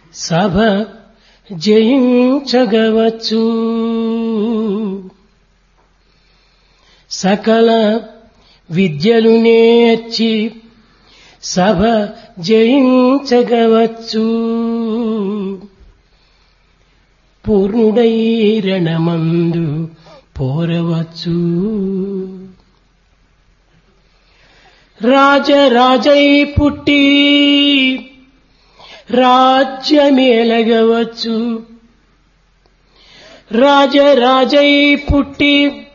సభ జయించగవచ్చు సకల విద్యలు నేర్చి సభ జయించగవచ్చు పూర్ణుడై రణమందు పోరవచ్చు రాజరాజై పుట్టి రాజ్యమేలగవచ్చు రాజరాజై పుట్టి